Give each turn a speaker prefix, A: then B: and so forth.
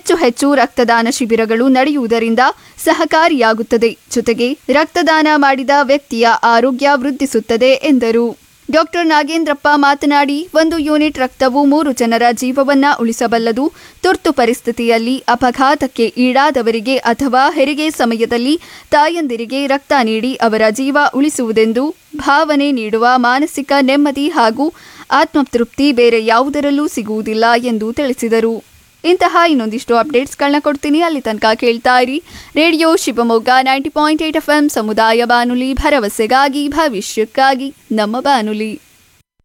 A: ಹೆಚ್ಚು ಹೆಚ್ಚು ರಕ್ತದಾನ ಶಿಬಿರಗಳು ನಡೆಯುವುದರಿಂದ ಸಹಕಾರಿಯಾಗುತ್ತದೆ ಜೊತೆಗೆ ರಕ್ತದಾನ ಮಾಡಿದ ವ್ಯಕ್ತಿಯ ಆರೋಗ್ಯ ವೃದ್ಧಿಸುತ್ತದೆ ಎಂದರು ಡಾಕ್ಟರ್ ನಾಗೇಂದ್ರಪ್ಪ ಮಾತನಾಡಿ ಒಂದು ಯೂನಿಟ್ ರಕ್ತವು ಮೂರು ಜನರ ಜೀವವನ್ನ ಉಳಿಸಬಲ್ಲದು ತುರ್ತು ಪರಿಸ್ಥಿತಿಯಲ್ಲಿ ಅಪಘಾತಕ್ಕೆ ಈಡಾದವರಿಗೆ ಅಥವಾ ಹೆರಿಗೆ ಸಮಯದಲ್ಲಿ ತಾಯಂದಿರಿಗೆ ರಕ್ತ ನೀಡಿ ಅವರ ಜೀವ ಉಳಿಸುವುದೆಂದು ಭಾವನೆ ನೀಡುವ ಮಾನಸಿಕ ನೆಮ್ಮದಿ ಹಾಗೂ ಆತ್ಮತೃಪ್ತಿ ಬೇರೆ ಯಾವುದರಲ್ಲೂ ಸಿಗುವುದಿಲ್ಲ ಎಂದು ತಿಳಿಸಿದರು ಇಂತಹ ಇನ್ನೊಂದಿಷ್ಟು ಅಪ್ಡೇಟ್ಸ್ಗಳನ್ನ ಕೊಡ್ತೀನಿ ಅಲ್ಲಿ ತನಕ ಕೇಳ್ತಾ ಇರಿ radio Shivamogga ninety point eight F M ಸಮುದಾಯ ಬಾನುಲಿ ಭರವಸೆಗಾಗಿ ಭವಿಷ್ಯಕ್ಕಾಗಿ ನಮ್ಮ ಬಾನುಲಿ